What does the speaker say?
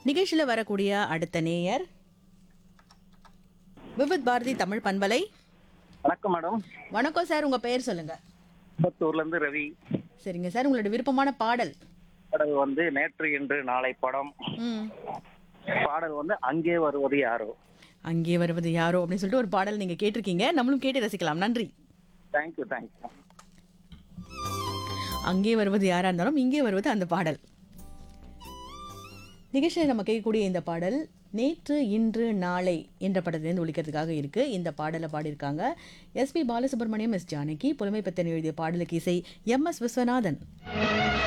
நிகழ்ச்சியில் வரக்கூடிய அடுத்த நேயர் விவித் பாரதி தமிழ் பண்பலை வணக்கம் மேடம் வணக்கம் சார் உங்க பெயர் சொல்லுங்க திருப்பத்தூர்ல இருந்து ரவி சரிங்க சார் உங்களோட விருப்பமான பாடல் பாடல் வந்து நேற்று இன்று நாளை படம் ம் பாடல் வந்து அங்கே வருவது யாரோ அங்கே வருவது யாரோ அப்படின்னு சொல்லிட்டு ஒரு பாடல் நீங்க கேட்டிருக்கீங்க நம்மளும் கேட்டு ரசிக்கலாம் நன்றி தேங்க்யூ தேங்க்யூ அங்கே வருவது யாரா இருந்தாலும் இங்கே வருவது அந்த பாடல் நிகழ்ச்சியில் நம்ம கேட்கக்கூடிய இந்த பாடல் நேற்று இன்று நாளை என்ற படத்திலிருந்து ஒழிக்கிறதுக்காக இருக்கு இந்த பாடலை பாடியிருக்காங்க எஸ்பி பாலசுப்ரமணியம் எஸ் ஜானகி புலமை பத்தன் எழுதிய பாடலுக்கு இசை எம் எஸ் விஸ்வநாதன்